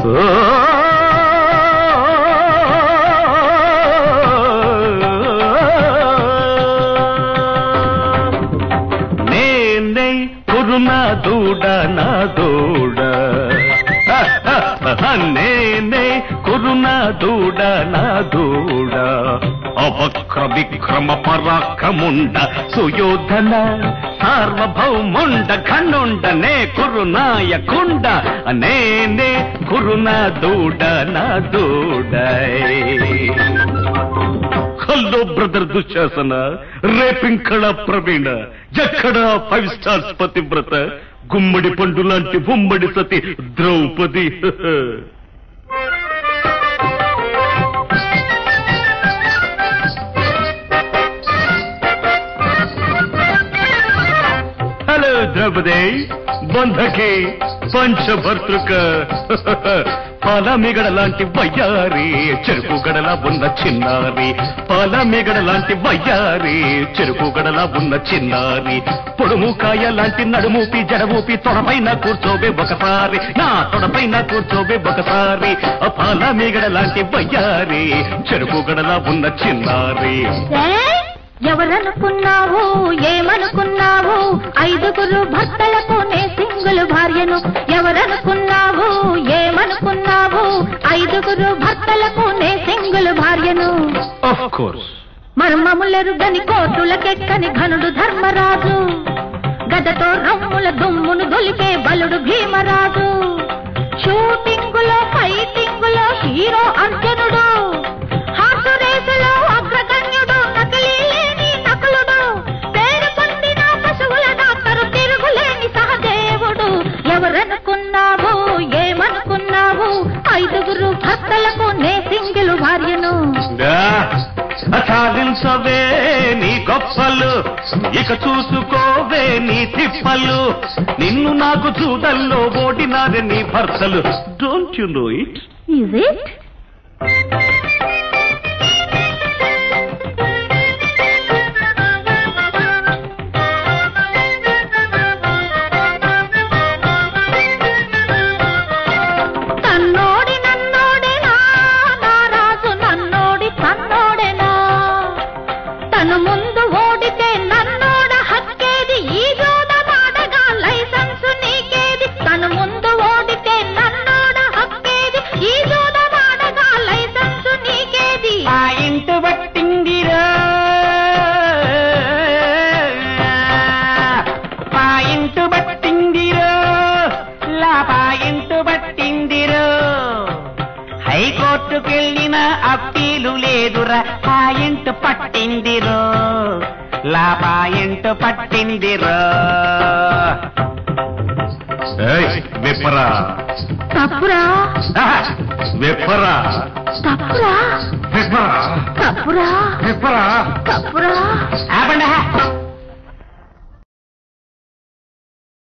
నేనే కురునా దూడ నా దూడ నేనే కురునా దూడ నా దూడ అవక్ర విక్రమ పరాక్రముండ సుయోధన సార్వభౌముండ ఖండుండ నే కురునాయకుండ నేనే కురునా దూడ నా దూడ హలో బ్రదర్ దుశ్శాసన రేపింకళ ప్రవీణ ఎక్కడ ఫైవ్ స్టార్స్ పతివ్రత గుమ్మడి పండు లాంటి ఉమ్మడి సతి ద్రౌపది హలో ద్రౌపది బంధకి పంచభర్తృక పాలమిగడ లాంటి వయ్యారి చెరుకు గడలా ఉన్న చిన్నారి పాలమిగడ లాంటి వయ్యారి చెరుకు గడలా ఉన్న చిన్నారి పొడుము కాయ లాంటి నడుమూపి జడమూపి తొడపైన కూర్చోబే ఒకసారి నా తొడపైన కూర్చోబే ఒకసారి ఆ పాలమిగడ లాంటి వయ్యారి చెరుకు గడలా ఉన్న చిన్నారి ఏయ్! ఎవరనుకున్నావు ఏమనుకున్నావు ఐదుగురు భర్తలకు నే సింగులు భార్యను ఎవరనుకున్నావు ఏమనుకున్నావు ఐదుగురు భర్తలకు నే సింగులు భార్యను ఆఫ్ కోర్స్ మర్మములెరుగని కోటులకెక్కని ఘనుడు ధర్మరాజు గదతో రమ్ముల దుమ్మును దొలికే బలుడు భీమరాజు షూటింగులో ఫైటింగులో హీరో అర్జునుడు హార్సు రేసులో అగ్రగణ్యుడు నకిలీ లేని నకులుడు పేరు పొందిన పశువుల డాక్టరు తిరుగులేని సహదేవుడు ఎవరనుకున్నావు ఏమనుకున్నావు ఐదుగురు భర్తలకు నే సింగిలు భార్యను సాధించవే నీ గొప్పలు ఇక చూసుకోవే నీ తిప్పలు నిన్ను నాకు చూడల్లో ఓడినారే నీ భర్తలు don't you know it Is it? తన్నోడి నన్నోడేనా నా రాజు నన్నోడి తన్నోడేనా తను ముందు ఓడితే నన్నోడ హక్కేది ఈ జోద మాడగా లైసెన్సు నీకేది తను ముందు ఓడితే నన్నోడ హక్కేది ఈ జోద మాడగా లైసెన్సు నీకేది పాయింట్ పట్టిందిరో పాయింట్ పట్టిందిరో లా పాయింట్ పట్టిందిరో హైకోర్టుకెళ్ళిన అప్పీలు లేదురా పాయింట్ పట్టిందిరో లా పాయింట్ పట్టిందిరో విప్పరా తప్పురా విప్పరా తప్పురా విప్పరా తప్పురా విప్పరా తప్పురా ఆపండి